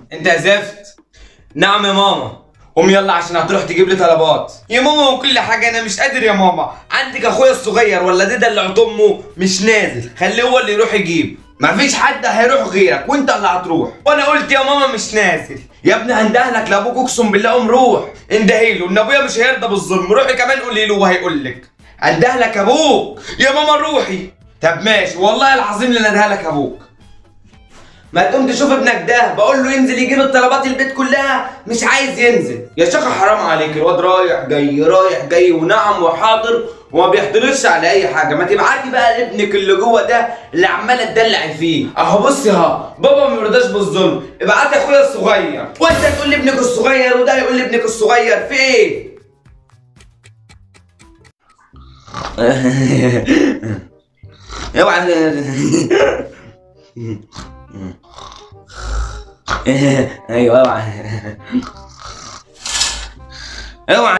انت زفت نعم يا ماما قوم يلا عشان هتروح تجيب لي طلبات يا ماما وكل حاجه انا مش قادر يا ماما عندك اخويا الصغير ولا ده ده اللي عط امه مش نازل خليه هو اللي يروح يجيب مفيش حد هيروح غيرك وانت اللي هتروح وانا قلت يا ماما مش نازل يا ابني هندهلك لابوك اقسم بالله قوم روح اندهيله ان ابويا مش هيرضى بالظلم روحي كمان قولي له وهيقول لك اندهلك ابوك يا ماما روحي طب ماشي والله العظيم اللي اندهلك ابوك ما تقوم تشوف ابنك ده بقول له ينزل يجيب الطلبات البيت كلها مش عايز ينزل يا شيخة حرام عليك الواد رايح جاي رايح جاي ونعم وحاضر وما بيحضرش على اي حاجه ما تبعتي بقى لابنك اللي جوه ده اللي عماله تدلعي فيه اهو بصي اهو بابا ما يرضاش بالظلم ابعتي اخويا الصغير وانت تقول لابنك الصغير وده يقول لابنك الصغير في ايه اوعى ايوه اوعى اوعى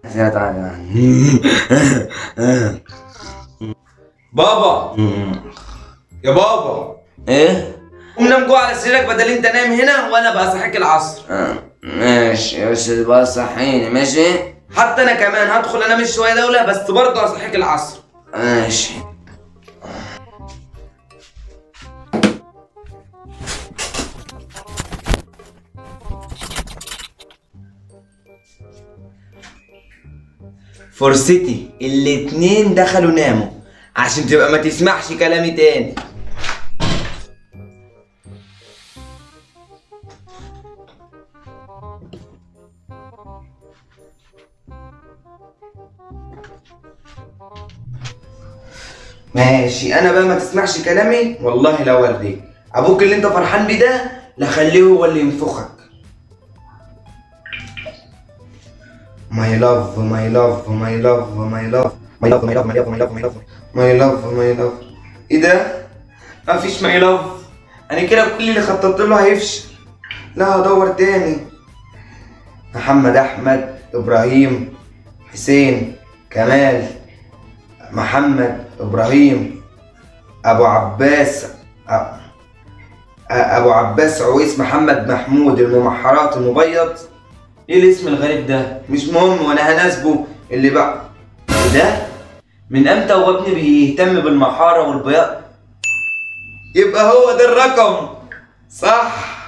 بابا يا بابا ايه قوم نام جوه على سريرك بدل انت نايم هنا وانا بقى صحيك العصر آه، ماشي بس بقى صحيني ماشي حتى انا كمان هدخل انام شويه دوله بس برضه هصحيك العصر ماشي فرصتي الاتنين دخلوا ناموا عشان تبقى ما تسمعش كلامي تاني ماشي انا بقى ما تسمعش كلامي والله لا وردي ابوك اللي انت فرحان بيه ده لا خليه هو اللي ينفخك My love, my love, my love, my love, my love, my love, my love, my love, my love, my love, my love. ايه ده؟ مفيش my love. انا كده كل اللي خططت له هيفشل. لا هدور تاني. محمد احمد ابراهيم حسين كمال محمد ابراهيم ابو عباس أ- أ- ابو عباس عويس محمد محمود الممحرات المبيض ايه الاسم الغريب ده مش مهم وانا هناسبه اللي بقى ده من امتى هو ابني بيهتم بالمحاره والبياض يبقى هو ده الرقم صح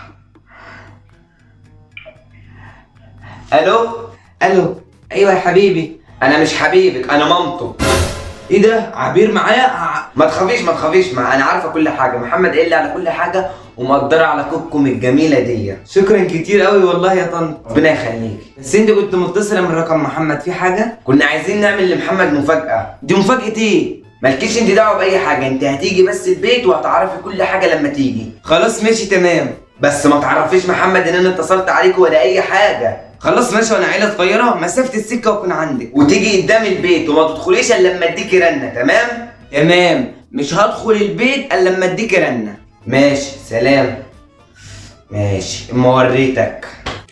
الو الو ايوه يا حبيبي انا مش حبيبك انا مامته ايه ده عبير معايا ع- ما تخافيش ما تخافيش ما انا عارفه كل حاجه محمد قال لي على كل حاجه ومقدره على كوككم الجميله دي شكرا كتير قوي والله يا طنط ربنا يخليك بس انت كنت متصله من رقم محمد في حاجه كنا عايزين نعمل لمحمد مفاجاه دي مفاجاه ايه مالكيش انت دعوه باي حاجه انت هتيجي بس البيت وهتعرفي كل حاجه لما تيجي خلاص ماشي تمام بس ما تعرفيش محمد ان انا اتصلت عليك ولا اي حاجه خلاص ماشي وانا عيله صغيره مسافه السكه واكون عندك وتيجي قدام البيت وما تدخليش الا لما اديكي رنه تمام تمام مش هدخل البيت الا لما اديكي رنه ماشي سلام ماشي اما وريتك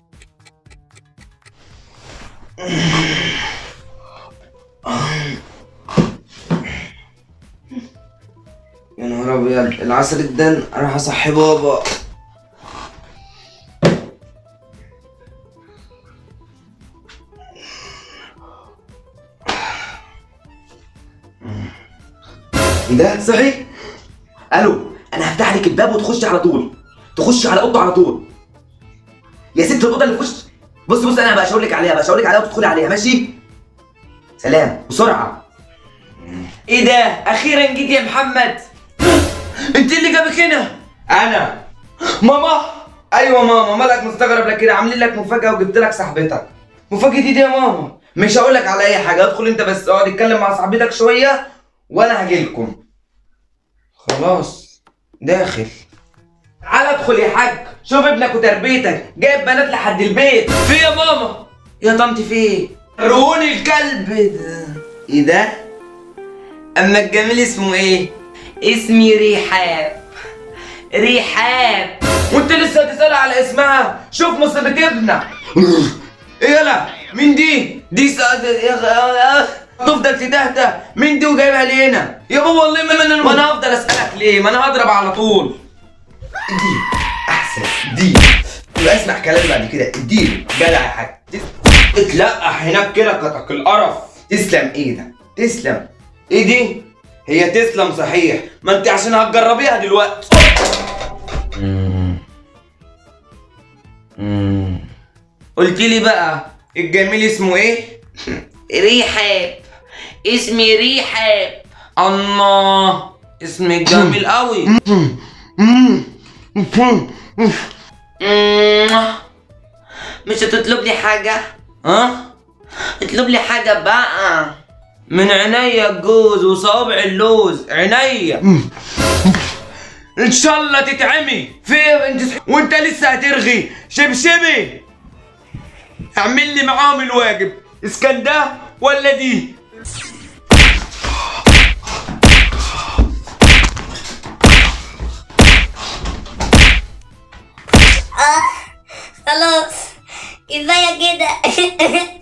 يا نهار ابيض العصر ادن اروح اصحي بابا ايه ده صحي الو انا هفتح لك الباب وتخش على طول تخش على اوضته على طول يا ست الاوضه اللي في وش بص بص انا هبقى اشاور لك عليها بشاور لك عليها وتدخلي عليها ماشي سلام بسرعه ايه ده اخيرا جيت يا محمد انت اللي جابك هنا انا ماما ايوه ماما مالك مستغرب لك كده عاملين لك مفاجاه وجبت لك صاحبتك مفاجاه ايه دي يا ماما مش هقول لك على اي حاجه ادخل انت بس اقعد اتكلم مع صاحبتك شويه وانا هاجي لكم خلاص داخل تعال ادخل يا حاج شوف ابنك وتربيتك جايب بنات لحد البيت في يا ماما يا طنط في ايه روني الكلب ده ايه ده اما الجميل اسمه ايه اسمي ريحاب ريحاب وانت لسه هتسأل على اسمها شوف مصيبة ابنك ايه يلا مين دي دي سعد يا غ- تفضل تتهته مين دي وجايبها لي هنا يا بابا والله ما انا ما انا هفضل اسالك ليه ما انا هضرب على طول دي احسن دي يبقى اسمع كلامي بعد كده اديله جدع يا حاج اتلقح هناك كده قطك القرف تسلم ايدك تسلم ايه دي هي تسلم صحيح ما انت عشان هتجربيها دلوقتي قلت لي بقى الجميل اسمه ايه ريحاب اسمي ريحاب الله اسم الجميل قوي مش هتطلب لي حاجة؟ ها اطلب لي حاجة بقى من عينيا الجوز وصوابع اللوز عينيا ان شاء الله تتعمي في إيه انت وانت لسه هترغي شبشبي اعمل لي معاهم الواجب اسكن ده ولا دي خلاص كفايه كده